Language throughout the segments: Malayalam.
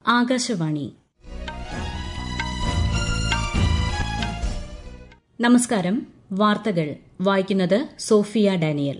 ആകാശവാണി നമസ്കാരം വാർത്തകൾ വായിക്കുന്നത് സോഫിയ ഡാനിയൽ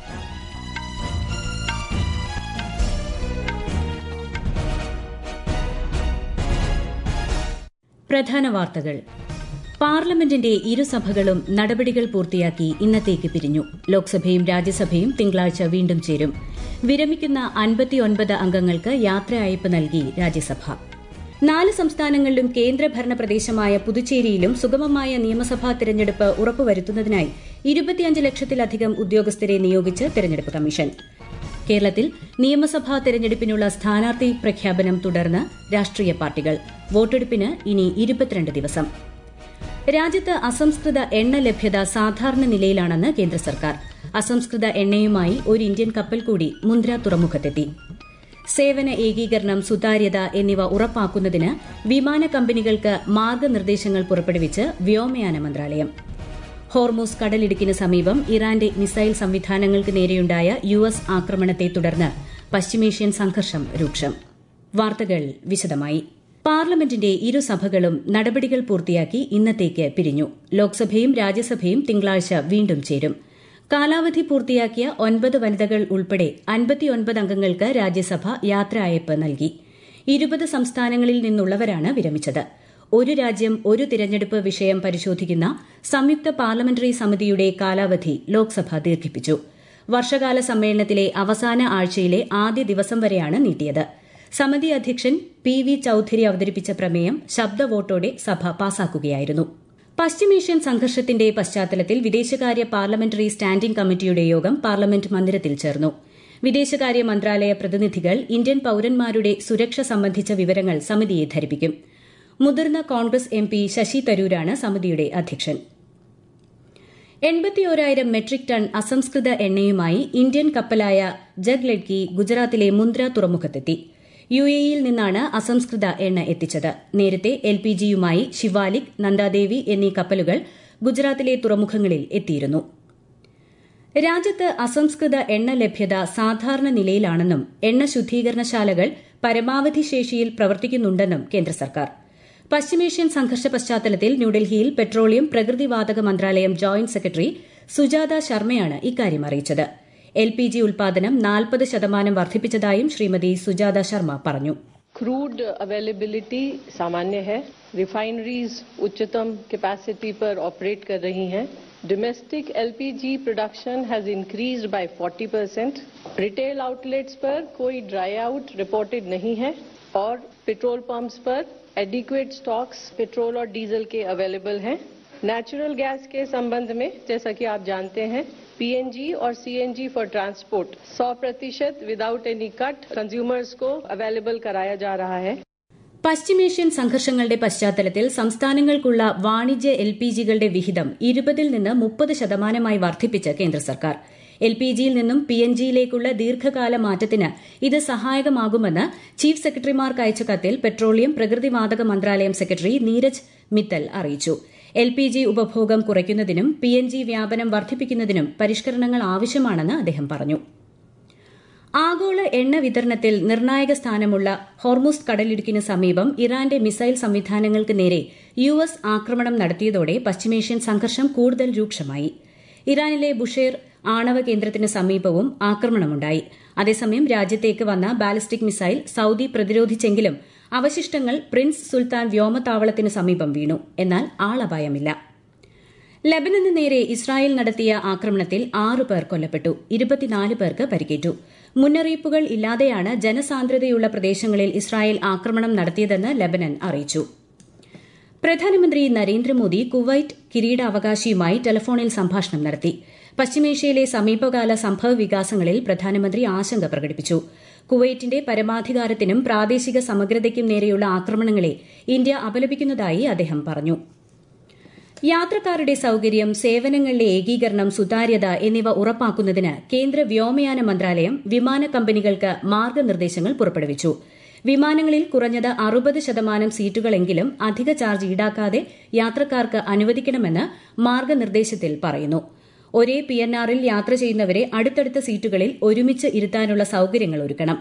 പ്രധാന വാർത്തകൾ പാർലമെന്റിന്റെ ഇരുസഭകളും നടപടികൾ പൂർത്തിയാക്കി ഇന്നത്തേക്ക് പിരിഞ്ഞു ലോക്സഭയും രാജ്യസഭയും തിങ്കളാഴ്ച വീണ്ടും ചേരും വിരമിക്കുന്ന അൻപത്തിയൊൻപത് അംഗങ്ങൾക്ക് യാത്രയയപ്പ് നൽകി രാജ്യസഭ നാല് സംസ്ഥാനങ്ങളിലും കേന്ദ്രഭരണ പ്രദേശമായ പുതുച്ചേരിയിലും സുഗമമായ നിയമസഭാ തെരഞ്ഞെടുപ്പ് ഉറപ്പുവരുത്തുന്നതിനായി ഇരുപത്തിയഞ്ച് ലക്ഷത്തിലധികം ഉദ്യോഗസ്ഥരെ നിയോഗിച്ച് തെരഞ്ഞെടുപ്പ് കമ്മീഷൻ കേരളത്തിൽ നിയമസഭാ തെരഞ്ഞെടുപ്പിനുള്ള സ്ഥാനാർത്ഥി പ്രഖ്യാപനം തുടർന്ന് രാഷ്ട്രീയ പാർട്ടികൾ വോട്ടെടുപ്പിന് ഇനി ഇരുപത്തിരണ്ട് ദിവസം രാജ്യത്ത് അസംസ്കൃത എണ്ണ ലഭ്യത സാധാരണ നിലയിലാണെന്ന് കേന്ദ്ര സർക്കാർ അസംസ്കൃത എണ്ണയുമായി ഒരു ഇന്ത്യൻ കപ്പൽ കൂടി മുന്ദ്ര തുറമുഖത്തെത്തി സേവന ഏകീകരണം സുതാര്യത എന്നിവ ഉറപ്പാക്കുന്നതിന് വിമാന കമ്പനികൾക്ക് മാർഗനിർദ്ദേശങ്ങൾ പുറപ്പെടുവിച്ച് വ്യോമയാന മന്ത്രാലയം ഹോർമൂസ് കടലിടുക്കിന് സമീപം ഇറാന്റെ മിസൈൽ സംവിധാനങ്ങൾക്ക് നേരെയുണ്ടായ യു എസ് ആക്രമണത്തെ തുടർന്ന് പശ്ചിമേഷ്യൻ സംഘർഷം രൂക്ഷം വാർത്തകൾ വിശദമായി പാർലമെന്റിന്റെ ഇരുസഭകളും നടപടികൾ പൂർത്തിയാക്കി ഇന്നത്തേക്ക് പിരിഞ്ഞു ലോക്സഭയും രാജ്യസഭയും തിങ്കളാഴ്ച വീണ്ടും ചേരും കാലാവധി പൂർത്തിയാക്കിയ ഒൻപത് വനിതകൾ ഉൾപ്പെടെ അൻപത്തിയൊൻപത് അംഗങ്ങൾക്ക് രാജ്യസഭ യാത്രയയപ്പ് നൽകി ഇരുപത് സംസ്ഥാനങ്ങളിൽ നിന്നുള്ളവരാണ് വിരമിച്ചത് ഒരു രാജ്യം ഒരു തിരഞ്ഞെടുപ്പ് വിഷയം പരിശോധിക്കുന്ന സംയുക്ത പാർലമെന്ററി സമിതിയുടെ കാലാവധി ലോക്സഭ ദീർഘിപ്പിച്ചു വർഷകാല സമ്മേളനത്തിലെ അവസാന ആഴ്ചയിലെ ആദ്യ ദിവസം വരെയാണ് നീട്ടിയത് സമിതി അധ്യക്ഷൻ പി വി ചൌധരി അവതരിപ്പിച്ച പ്രമേയം ശബ്ദ വോട്ടോടെ സഭ പാസാക്കുകയായിരുന്നു പശ്ചിമേഷ്യൻ സംഘർഷത്തിന്റെ പശ്ചാത്തലത്തിൽ വിദേശകാര്യ പാർലമെന്ററി സ്റ്റാൻഡിംഗ് കമ്മിറ്റിയുടെ യോഗം പാർലമെന്റ് മന്ദിരത്തിൽ ചേർന്നു വിദേശകാര്യ മന്ത്രാലയ പ്രതിനിധികൾ ഇന്ത്യൻ പൌരന്മാരുടെ സുരക്ഷ സംബന്ധിച്ച വിവരങ്ങൾ സമിതിയെ ധരിപ്പിക്കും മുതിർന്ന കോൺഗ്രസ് എം പി ശശി തരൂരാണ് സമിതിയുടെ അധ്യക്ഷൻ എൺപത്തിയോരായിരം മെട്രിക് ടൺ അസംസ്കൃത എണ്ണയുമായി ഇന്ത്യൻ കപ്പലായ ജഗ് ലഡ്കി ഗുജറാത്തിലെ മുന്ദ്ര തുറമുഖത്തെത്തി യു എയിൽ നിന്നാണ് അസംസ്കൃത എണ്ണ എത്തിച്ചത് നേരത്തെ എൽ പി ജിയുമായി ശിവാലിക് നന്ദാദേവി എന്നീ കപ്പലുകൾ ഗുജറാത്തിലെ തുറമുഖങ്ങളിൽ എത്തിയിരുന്നു രാജ്യത്ത് അസംസ്കൃത എണ്ണ ലഭ്യത സാധാരണ നിലയിലാണെന്നും എണ്ണ ശുദ്ധീകരണശാലകൾ പരമാവധി ശേഷിയിൽ പ്രവർത്തിക്കുന്നുണ്ടെന്നും കേന്ദ്ര സർക്കാർ പശ്ചിമേഷ്യൻ സംഘർഷ പശ്ചാത്തലത്തിൽ ന്യൂഡൽഹിയിൽ പെട്രോളിയം പ്രകൃതിവാതക മന്ത്രാലയം ജോയിന്റ് സെക്രട്ടറി സുജാത ശർമ്മയാണ് ഇക്കാര്യം അറിയിച്ചത് എൽ പി ജി ഉൽപാദനം നാൽപ്പത് ശതമാനം വർദ്ധിപ്പിച്ചതായും ശ്രീമതി സുജാത ശർമ്മ പറഞ്ഞു क्रूड अवेलेबिलिटी सामान्य है रिफाइनरीज उच्चतम कैपेसिटी पर ऑपरेट कर रही हैं domestic LPG production has increased by 40 percent retail outlets पर कोई ड्राई आउट रिपोर्टेड नहीं है और पेट्रोल पंप्स पर एडिक्वेट स्टॉक्स पेट्रोल और डीजल के अवेलेबल हैं नेचुरल गैस के संबंध में जैसा कि आप जानते हैं पीएनजी और सीएनजी फॉर ट्रांसपोर्ट 100 प्रतिशत विदाउट एनी कट कंज्यूमर्स को अवेलेबल कराया जा रहा है പശ്ചിമേഷ്യൻ സംഘർഷങ്ങളുടെ പശ്ചാത്തലത്തിൽ സംസ്ഥാനങ്ങൾക്കുള്ള വാണിജ്യ എൽ പി ജികളുടെ വിഹിതം ഇരുപതിൽ നിന്ന് മുപ്പത് ശതമാനമായി വർദ്ധിപ്പിച്ച് കേന്ദ്ര സർക്കാർ എൽ പി ജിയിൽ നിന്നും പി എൻ ജിയിലേക്കുള്ള ദീർഘകാല മാറ്റത്തിന് ഇത് സഹായകമാകുമെന്ന് ചീഫ് സെക്രട്ടറിമാർക്ക് അയച്ച കത്തിൽ പെട്രോളിയം പ്രകൃതിവാതക മന്ത്രാലയം സെക്രട്ടറി നീരജ് മിത്തൽ അറിയിച്ചു എൽ പി ജി ഉപഭോഗം കുറയ്ക്കുന്നതിനും പി എൻ ജി വ്യാപനം വർദ്ധിപ്പിക്കുന്നതിനും പരിഷ്കരണങ്ങൾ ആവശ്യമാണെന്ന് അദ്ദേഹം പറഞ്ഞു ആഗോള എണ്ണ വിതരണത്തിൽ നിർണായക സ്ഥാനമുള്ള ഹോർമുസ് കടലിടുക്കിന് സമീപം ഇറാന്റെ മിസൈൽ സംവിധാനങ്ങൾക്ക് നേരെ യു എസ് ആക്രമണം നടത്തിയതോടെ പശ്ചിമേഷ്യൻ സംഘർഷം കൂടുതൽ രൂക്ഷമായി ഇറാനിലെ ബുഷേർ ആണവ കേന്ദ്രത്തിന് സമീപവും ആക്രമണമുണ്ടായി അതേസമയം രാജ്യത്തേക്ക് വന്ന ബാലിസ്റ്റിക് മിസൈൽ സൌദി പ്രതിരോധിച്ചെങ്കിലും അവശിഷ്ടങ്ങൾ പ്രിൻസ് സുൽത്താൻ വ്യോമതാവളത്തിന് സമീപം വീണു എന്നാൽ ആളപായമില്ല ലബനന് നേരെ ഇസ്രായേൽ നടത്തിയ ആക്രമണത്തിൽ ആറ് പേർ കൊല്ലപ്പെട്ടു ഇരുപത്തിനാല് പേർക്ക് പരിക്കേറ്റു മുന്നറിയിപ്പുകൾ ഇല്ലാതെയാണ് ജനസാന്ദ്രതയുള്ള പ്രദേശങ്ങളിൽ ഇസ്രായേൽ ആക്രമണം നടത്തിയതെന്ന് ലബനൻ അറിയിച്ചു പ്രധാനമന്ത്രി നരേന്ദ്രമോദി കുവൈറ്റ് കിരീടാവകാശിയുമായി ടെലിഫോണിൽ സംഭാഷണം നടത്തി പശ്ചിമേഷ്യയിലെ സമീപകാല സംഭവ വികാസങ്ങളിൽ പ്രധാനമന്ത്രി ആശങ്ക പ്രകടിപ്പിച്ചു കുവൈറ്റിന്റെ പരമാധികാരത്തിനും പ്രാദേശിക സമഗ്രതയ്ക്കും നേരെയുള്ള ആക്രമണങ്ങളെ ഇന്ത്യ അപലപിക്കുന്നതായി അദ്ദേഹം പറഞ്ഞു യാത്രക്കാരുടെ സൌകര്യം സേവനങ്ങളിലെ ഏകീകരണം സുതാര്യത എന്നിവ ഉറപ്പാക്കുന്നതിന് കേന്ദ്ര വ്യോമയാന മന്ത്രാലയം വിമാന കമ്പനികൾക്ക് മാർഗനിർദ്ദേശങ്ങൾ പുറപ്പെടുവിച്ചു വിമാനങ്ങളിൽ കുറഞ്ഞത് അറുപത് ശതമാനം സീറ്റുകളെങ്കിലും അധിക ചാർജ് ഈടാക്കാതെ യാത്രക്കാർക്ക് അനുവദിക്കണമെന്ന് മാർഗനിർദ്ദേശത്തിൽ പറയുന്നു ഒരേ പി എൻ ആറിൽ യാത്ര ചെയ്യുന്നവരെ അടുത്തടുത്ത സീറ്റുകളിൽ ഒരുമിച്ച് ഇരുത്താനുള്ള സൌകര്യങ്ങൾ ഒരുക്കണം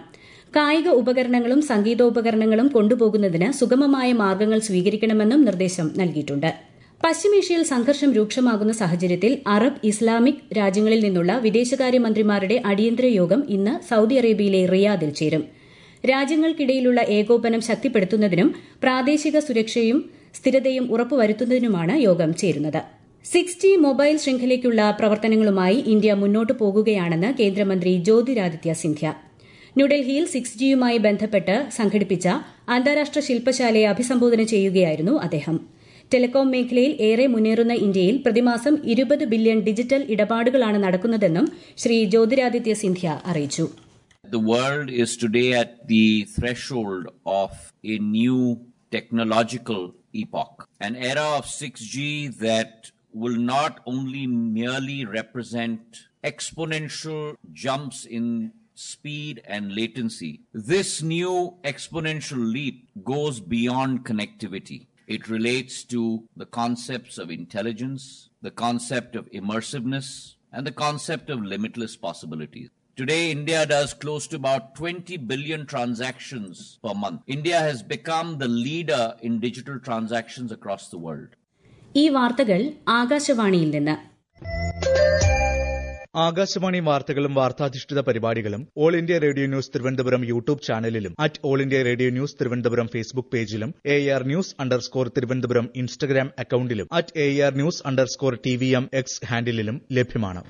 കായിക ഉപകരണങ്ങളും സംഗീതോപകരണങ്ങളും കൊണ്ടുപോകുന്നതിന് സുഗമമായ മാർഗ്ഗങ്ങൾ സ്വീകരിക്കണമെന്നും നിർദ്ദേശം നൽകിയിട്ടുണ്ട് പശ്ചിമേഷ്യയിൽ സംഘർഷം രൂക്ഷമാകുന്ന സാഹചര്യത്തിൽ അറബ് ഇസ്ലാമിക് രാജ്യങ്ങളിൽ നിന്നുള്ള വിദേശകാര്യമന്ത്രിമാരുടെ അടിയന്തര യോഗം ഇന്ന് സൌദി അറേബ്യയിലെ റിയാദിൽ ചേരും രാജ്യങ്ങൾക്കിടയിലുള്ള ഏകോപനം ശക്തിപ്പെടുത്തുന്നതിനും പ്രാദേശിക സുരക്ഷയും സ്ഥിരതയും ഉറപ്പുവരുത്തുന്നതിനുമാണ് യോഗം ചേരുന്നത് സിക്സ് ജി മൊബൈൽ ശൃംഖലയ്ക്കുള്ള പ്രവർത്തനങ്ങളുമായി ഇന്ത്യ മുന്നോട്ടു പോകുകയാണെന്ന് കേന്ദ്രമന്ത്രി ജ്യോതിരാദിത്യ സിന്ധ്യ ന്യൂഡൽഹിയിൽ സിക്സ് ജിയുമായി ബന്ധപ്പെട്ട് സംഘടിപ്പിച്ച അന്താരാഷ്ട്ര ശില്പശാലയെ അഭിസംബോധന ചെയ്യുകയായിരുന്നു അദ്ദേഹം ടെലികോം മേഖലയിൽ ഏറെ മുന്നേറുന്ന ഇന്ത്യയിൽ പ്രതിമാസം ഇരുപത് ബില്യൺ ഡിജിറ്റൽ ഇടപാടുകളാണ് നടക്കുന്നതെന്നും ശ്രീ ജ്യോതിരാദിത്യ സിന്ധ്യ അറിയിച്ചു The world is today at the threshold of a new technological epoch, an era of 6G that will not only merely represent exponential jumps in speed and latency. This new exponential leap goes beyond connectivity. It relates to the concepts of intelligence, the concept of immersiveness, and the concept of limitless possibilities. Today, India does close to about 20 billion transactions per month. India has become the leader in digital transactions across the world. ഈ വാർത്തകൾ ആകാശവാണിയിൽ നിന്ന് ആകാശവാണി വാർത്തകളും വാർത്താധിഷ്ഠിത പരിപാടികളും all India radio news Thiruvananthapuram YouTube ചാനലിലും at all India radio news Thiruvananthapuram Facebook പേജിലും A R news underscore Thiruvananthapuram Instagram അക്കൌണ്ടിലും at A R news underscore T V M X ഹാൻഡിലും ലഭ്യമാണ്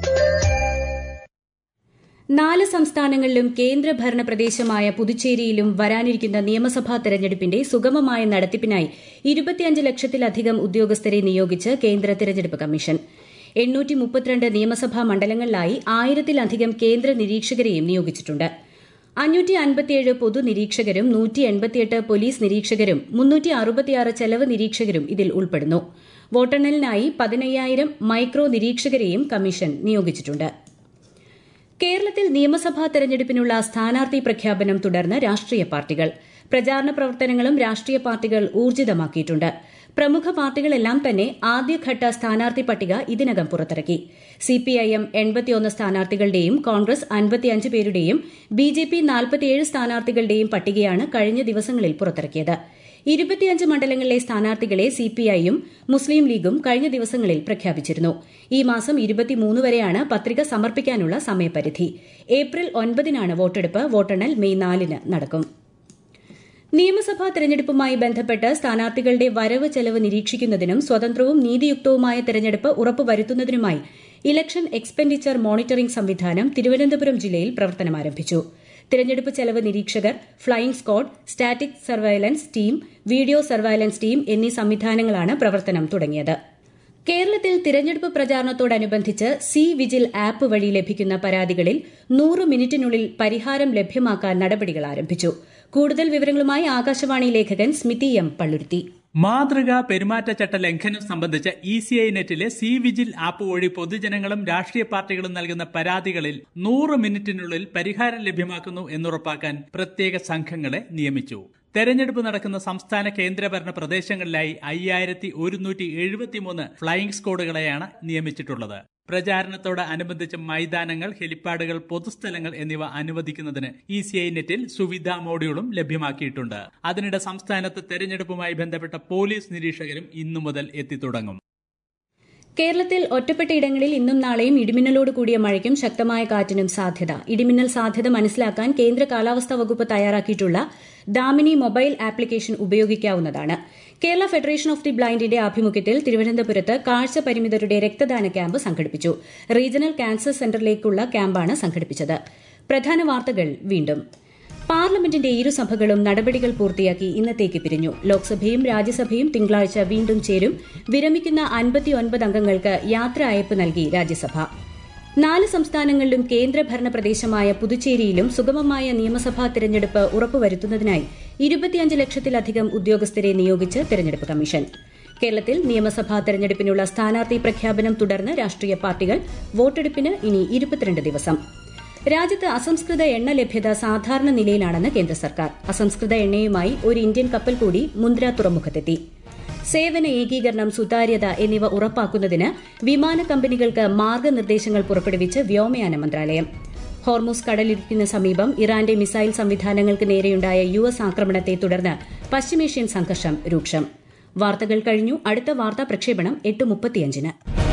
നാല് സംസ്ഥാനങ്ങളിലും കേന്ദ്രഭരണ പ്രദേശമായ പുതുച്ചേരിയിലും വരാനിരിക്കുന്ന നിയമസഭാ തെരഞ്ഞെടുപ്പിന്റെ സുഗമമായ നടത്തിപ്പിനായി ഇരുപത്തിയഞ്ച് ലക്ഷത്തിലധികം ഉദ്യോഗസ്ഥരെ നിയോഗിച്ച് കേന്ദ്ര തെരഞ്ഞെടുപ്പ് കമ്മീഷൻ എണ്ണൂറ്റി മുപ്പത്തിരണ്ട് നിയമസഭാ മണ്ഡലങ്ങളിലായി ആയിരത്തിലധികം കേന്ദ്ര നിരീക്ഷകരെയും നിയോഗിച്ചിട്ടുണ്ട് അഞ്ഞൂറ്റി അൻപത്തിയേഴ് പൊതു നിരീക്ഷകരും നൂറ്റി എൺപത്തിയെട്ട് പോലീസ് നിരീക്ഷകരും മുന്നൂറ്റി അറുപത്തിയാറ് ചെലവ് നിരീക്ഷകരും ഇതിൽ ഉൾപ്പെടുന്നു വോട്ടെണ്ണലിനായി പതിനയ്യായിരം മൈക്രോ നിരീക്ഷകരെയും കമ്മീഷൻ നിയോഗിച്ചിട്ടുണ്ട് കേരളത്തിൽ നിയമസഭാ തെരഞ്ഞെടുപ്പിനുള്ള സ്ഥാനാർത്ഥി പ്രഖ്യാപനം തുടർന്ന് രാഷ്ട്രീയ പാർട്ടികൾ പ്രചാരണ പ്രവർത്തനങ്ങളും രാഷ്ട്രീയ പാർട്ടികൾ ഊർജിതമാക്കിയിട്ടുണ്ട് പ്രമുഖ പാർട്ടികളെല്ലാം തന്നെ ആദ്യഘട്ട സ്ഥാനാർത്ഥി പട്ടിക ഇതിനകം പുറത്തിറക്കി സിപിഐഎം എൺപത്തിയൊന്ന് സ്ഥാനാർത്ഥികളുടെയും കോൺഗ്രസ് അൻപത്തിയഞ്ച് പേരുടെയും ബിജെപി നാൽപ്പത്തിയേഴ് സ്ഥാനാർത്ഥികളുടെയും പട്ടികയാണ് കഴിഞ്ഞ ദിവസങ്ങളിൽ പുറത്തിറക്കിയത് ഇരുപത്തിയഞ്ച് മണ്ഡലങ്ങളിലെ സ്ഥാനാർത്ഥികളെ സിപിഐയും മുസ്ലിം ലീഗും കഴിഞ്ഞ ദിവസങ്ങളിൽ പ്രഖ്യാപിച്ചിരുന്നു ഈ മാസം ഇരുപത്തിമൂന്ന് വരെയാണ് പത്രിക സമർപ്പിക്കാനുള്ള സമയപരിധി ഏപ്രിൽ ഒൻപതിനാണ് വോട്ടെടുപ്പ് വോട്ടെണ്ണൽ മെയ് നാലിന് നടക്കും നിയമസഭാ തെരഞ്ഞെടുപ്പുമായി ബന്ധപ്പെട്ട് സ്ഥാനാർത്ഥികളുടെ വരവ് ചെലവ് നിരീക്ഷിക്കുന്നതിനും സ്വതന്ത്രവും നീതിയുക്തവുമായ തെരഞ്ഞെടുപ്പ് ഉറപ്പുവരുത്തുന്നതിനുമായി ഇലക്ഷൻ എക്സ്പെൻഡിച്ചർ മോണിറ്ററിംഗ് സംവിധാനം തിരുവനന്തപുരം ജില്ലയിൽ പ്രവർത്തനമാരംഭിച്ചു തിരഞ്ഞെടുപ്പ് ചെലവ് നിരീക്ഷകർ flying squad static surveillance team video surveillance team എന്നീ സംവിധാനങ്ങളാണ് പ്രവർത്തനം തുടങ്ങിയത് കേരളത്തിൽ തിരഞ്ഞെടുപ്പ് പ്രചാരണത്തോടനുബന്ധിച്ച് സി വിജിൽ ആപ്പ് വഴി ലഭിക്കുന്ന പരാതികളിൽ നൂറ് മിനിറ്റിനുള്ളിൽ പരിഹാരം ലഭ്യമാക്കാൻ നടപടികൾ ആരംഭിച്ചു കൂടുതൽ വിവരങ്ങളുമായി ആകാശവാണി ലേഖകൻ സ്മിതി എം പള്ളുരുത്തി മാതൃകാ പെരുമാറ്റച്ചട്ട ലംഘനം സംബന്ധിച്ച ഇ സി ഐ നെറ്റിലെ സി വിജിൽ ആപ്പ് വഴി പൊതുജനങ്ങളും രാഷ്ട്രീയ പാർട്ടികളും നൽകുന്ന പരാതികളിൽ നൂറ് മിനിറ്റിനുള്ളിൽ പരിഹാരം ലഭ്യമാക്കുന്നു എന്നുറപ്പാക്കാൻ പ്രത്യേക സംഘങ്ങളെ നിയമിച്ചു തെരഞ്ഞെടുപ്പ് നടക്കുന്ന സംസ്ഥാന കേന്ദ്രഭരണ പ്രദേശങ്ങളിലായി അയ്യായിരത്തി ഒരുന്നൂറ്റി എഴുപത്തിമൂന്ന് ഫ്ലൈയിംഗ് സ്ക്വാഡുകളെയാണ് നിയമിച്ചിട്ടുള്ളത് പ്രചാരണത്തോട് അനുബന്ധിച്ച് മൈതാനങ്ങൾ ഹെലിപ്പാഡുകൾ പൊതുസ്ഥലങ്ങൾ എന്നിവ അനുവദിക്കുന്നതിന് ഇ സി ഐ നെറ്റിൽ സുവിധാ മോഡ്യൂളും ലഭ്യമാക്കിയിട്ടുണ്ട് അതിനിടെ സംസ്ഥാനത്ത് തെരഞ്ഞെടുപ്പുമായി ബന്ധപ്പെട്ട പോലീസ് നിരീക്ഷകരും ഇന്നു മുതൽ എത്തിത്തുടങ്ങും കേരളത്തിൽ ഒറ്റപ്പെട്ട ഇടങ്ങളിൽ ഇന്നും നാളെയും ഇടിമിന്നലോട് കൂടിയ മഴയ്ക്കും ശക്തമായ കാറ്റിനും സാധ്യത ഇടിമിന്നൽ സാധ്യത മനസ്സിലാക്കാൻ കേന്ദ്ര കാലാവസ്ഥാ വകുപ്പ് തയ്യാറാക്കിയിട്ടുള്ള ദാമിനി മൊബൈൽ ആപ്ലിക്കേഷൻ ഉപയോഗിക്കാവുന്നതാണ് കേരള ഫെഡറേഷൻ ഓഫ് ദി ബ്ലൈൻഡിന്റെ ആഭിമുഖ്യത്തിൽ തിരുവനന്തപുരത്ത് കാഴ്ച പരിമിതരുടെ രക്തദാന ക്യാമ്പ് സംഘടിപ്പിച്ചു റീജിയണൽ ക്യാൻസർ സെന്ററിലേക്കുള്ള ക്യാമ്പാണ് സംഘടിപ്പിച്ചത് പ്രധാന വാർത്തകൾ വീണ്ടും പാർലമെന്റിന്റെ ഇരുസഭകളും നടപടികൾ പൂർത്തിയാക്കി ഇന്നത്തേക്ക് പിരിഞ്ഞു ലോക്സഭയും രാജ്യസഭയും തിങ്കളാഴ്ച വീണ്ടും ചേരും വിരമിക്കുന്ന അൻപത്തിയൊൻപത് അംഗങ്ങൾക്ക് യാത്ര അയപ്പ് നൽകി രാജ്യസഭ നാല് സംസ്ഥാനങ്ങളിലും കേന്ദ്രഭരണ പ്രദേശമായ പുതുച്ചേരിയിലും സുഗമമായ നിയമസഭാ തെരഞ്ഞെടുപ്പ് ഉറപ്പുവരുത്തുന്നതിനായി ഇരുപത്തിയഞ്ച് ലക്ഷത്തിലധികം ഉദ്യോഗസ്ഥരെ നിയോഗിച്ച് തെരഞ്ഞെടുപ്പ് കമ്മീഷൻ കേരളത്തിൽ നിയമസഭാ തെരഞ്ഞെടുപ്പിനുള്ള സ്ഥാനാർത്ഥി പ്രഖ്യാപനം തുടർന്ന് രാഷ്ട്രീയ പാർട്ടികൾ വോട്ടെടുപ്പിന് ഇനി ഇരുപത്തിരണ്ട് ദിവസം രാജ്യത്ത് അസംസ്കൃത എണ്ണ ലഭ്യത സാധാരണ നിലയിലാണെന്ന് കേന്ദ്ര സർക്കാർ അസംസ്കൃത എണ്ണയുമായി ഒരു ഇന്ത്യൻ കപ്പൽ കൂടി മുന്ദ്ര തുറമുഖത്തെത്തി സേവന ഏകീകരണം സുതാര്യത എന്നിവ ഉറപ്പാക്കുന്നതിന് വിമാന കമ്പനികൾക്ക് മാർഗനിർദ്ദേശങ്ങൾ പുറപ്പെടുവിച്ച് വ്യോമയാന മന്ത്രാലയം ഹോർമൂസ് കടലിടുക്കിന് സമീപം ഇറാന്റെ മിസൈൽ സംവിധാനങ്ങൾക്ക് നേരെയുണ്ടായ യു എസ് ആക്രമണത്തെ തുടർന്ന് പശ്ചിമേഷ്യൻ സംഘർഷം രൂക്ഷം വാർത്തകൾ കഴിഞ്ഞു അടുത്ത വാർത്താ പ്രക്ഷേപണം എട്ട് മുപ്പത്തിയഞ്ചിന്